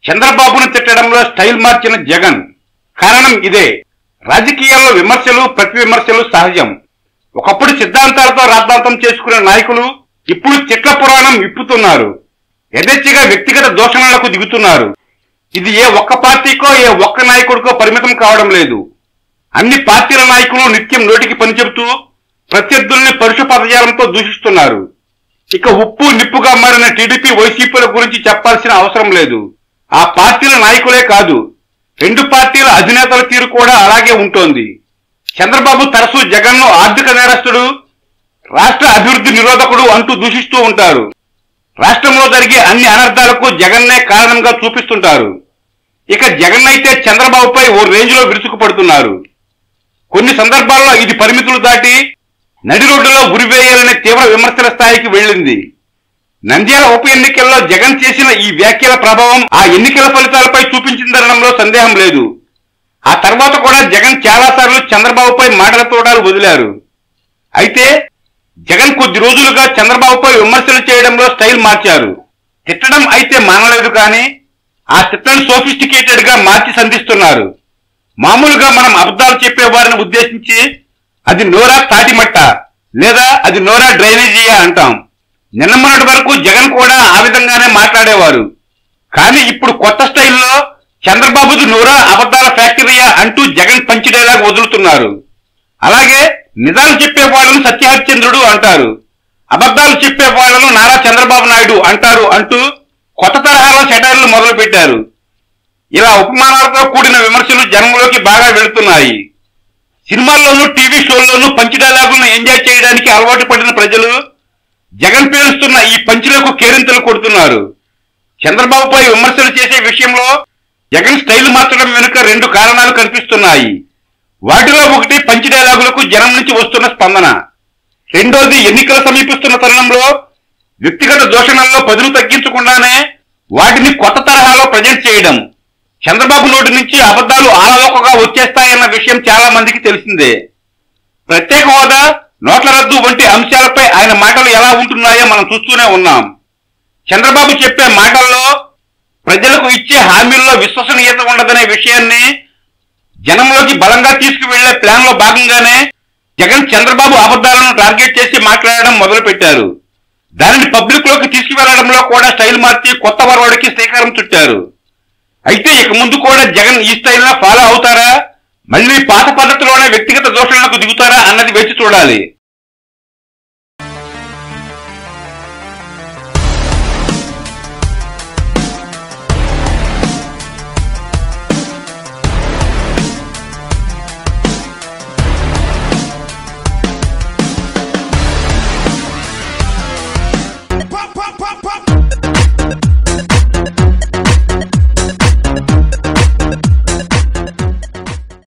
చంద్రబాబును తిట్టడంలో స్టైల్ మార్చిన జగన్ కారణం ఇదే రాజకీయాల్లో విమర్శలు ప్రతి విమర్శలు సహజం ఒకప్పుడు సిద్ధాంతాలతో రాద్ధాంతం చేసుకునే నాయకులు ఇప్పుడు చిట్ల పురాణం విప్పుతున్నారు యథేచ్ఛగా వ్యక్తిగత దూషణలకు దిగుతున్నారు ఇది ఏ ఒక్క పార్టీకో ఏ ఒక్క నాయకుడికో పరిమితం కావడం లేదు అన్ని పార్టీల నాయకులు నిత్యం నోటికి పని చెబుతూ ప్రత్యర్థుల్ని పరుష పదజాలంతో దూషిస్తున్నారు ఇక ఉప్పు నిప్పుగా మారిన టీడీపీ వైసీపీల గురించి చెప్పాల్సిన అవసరం లేదు ఆ పార్టీల నాయకులే కాదు రెండు పార్టీల అధినేతల తీరు కూడా అలాగే ఉంటోంది చంద్రబాబు తరచూ జగన్ను ఆర్థిక నేరస్తుడు రాష్ట్ర అభివృద్ధి నిరోధకుడు అంటూ దూషిస్తూ ఉంటారు రాష్ట్రంలో జరిగే అన్ని అనర్థాలకు జగన్నే కారణంగా చూపిస్తుంటారు ఇక జగన్ అయితే చంద్రబాబుపై ఓ రేంజ్ లో విరుచుకుపడుతున్నారు కొన్ని సందర్భాల్లో ఇది పరిమితులు దాటి నడి రోడ్డులో ఉరివేయాలనే తీవ్ర విమర్శల స్థాయికి వెళ్ళింది నంద్యాల ఉప ఎన్నికల్లో జగన్ చేసిన ఈ వ్యాఖ్యల ప్రభావం ఆ ఎన్నికల ఫలితాలపై చూపించిందనడంలో సందేహం లేదు ఆ తర్వాత కూడా జగన్ చాలాసార్లు చంద్రబాబుపై మాటల తోడాలు వదిలారు అయితే జగన్ కొద్ది రోజులుగా చంద్రబాబుపై విమర్శలు చేయడంలో స్టైల్ మార్చారు తిట్టడం అయితే మానలేదు కానీ ఆ తిట్టను సోఫిస్టికేటెడ్ గా మార్చి సంధిస్తున్నారు మామూలుగా మనం అబద్ధాలు చెప్పే వారిని ఉద్దేశించి అది నోరా తాటిమట్ట లేదా అది నోరా డ్రైనేజీయా అంటాం నిన్న మొన్నటి వరకు జగన్ కూడా ఆ విధంగానే మాట్లాడేవారు కానీ ఇప్పుడు కొత్త స్టైల్లో చంద్రబాబుది నోరా అబద్ధాల ఫ్యాక్టరీయా అంటూ జగన్ పంచి డైలాగ్ వదులుతున్నారు అలాగే నిజాలు చెప్పే వాళ్ళను సత్యహరిచంద్రుడు అంటారు అబద్ధాలు చెప్పే వాళ్ళను నారా చంద్రబాబు నాయుడు అంటారు అంటూ కొత్త తరహాలో సెటైర్లు మొదలు పెట్టారు ఇలా ఉపమానాలతో కూడిన విమర్శలు జనంలోకి బాగా వెళుతున్నాయి సినిమాల్లోనూ టీవీ షోల్లోనూ పంచి డైలాగులను ఎంజాయ్ చేయడానికి అలవాటు పడిన ప్రజలు జగన్ పేరుస్తున్న ఈ పంచులకు కేరింతలు కొడుతున్నారు చంద్రబాబుపై విమర్శలు చేసే విషయంలో జగన్ స్టైల్ మార్చడం వెనుక రెండు కారణాలు కనిపిస్తున్నాయి వాటిలో ఒకటి పంచి డైలాగులకు జనం నుంచి వస్తున్న స్పందన రెండోది ఎన్నికలు సమీపిస్తున్న తరుణంలో వ్యక్తిగత దోషణల్లో పదులు తగ్గించకుండానే వాటిని కొత్త తరహాలో ప్రజెంట్ చేయడం చంద్రబాబు నోటి నుంచి అబద్ధాలు ఆలవోకగా వచ్చేస్తాయన్న విషయం చాలా మందికి తెలిసిందే ప్రత్యేక హోదా నోట్ల రద్దు వంటి అంశాలపై ఆయన మాటలు ఎలా ఉంటున్నాయో మనం చూస్తూనే ఉన్నాం చంద్రబాబు చెప్పే మాటల్లో ప్రజలకు ఇచ్చే హామీల్లో విశ్వసనీయత ఉండదనే విషయాన్ని జనంలోకి బలంగా తీసుకువెళ్లే ప్లాన్ లో భాగంగానే జగన్ చంద్రబాబు అబద్ధాలను టార్గెట్ చేసి మాట్లాడడం మొదలు పెట్టారు దానిని పబ్లిక్ లోకి తీసుకువెళ్లడంలో కూడా స్టైల్ మార్చి కొత్త వరవడికి శ్రీకారం చుట్టారు అయితే ఇక ముందు కూడా జగన్ ఈ స్టైల్లో ఫాలో అవుతారా మళ్ళీ పాత పద్ధతిలోనే వ్యక్తిగత దోషణలకు దిగుతారా అన్నది వేచి చూడాలి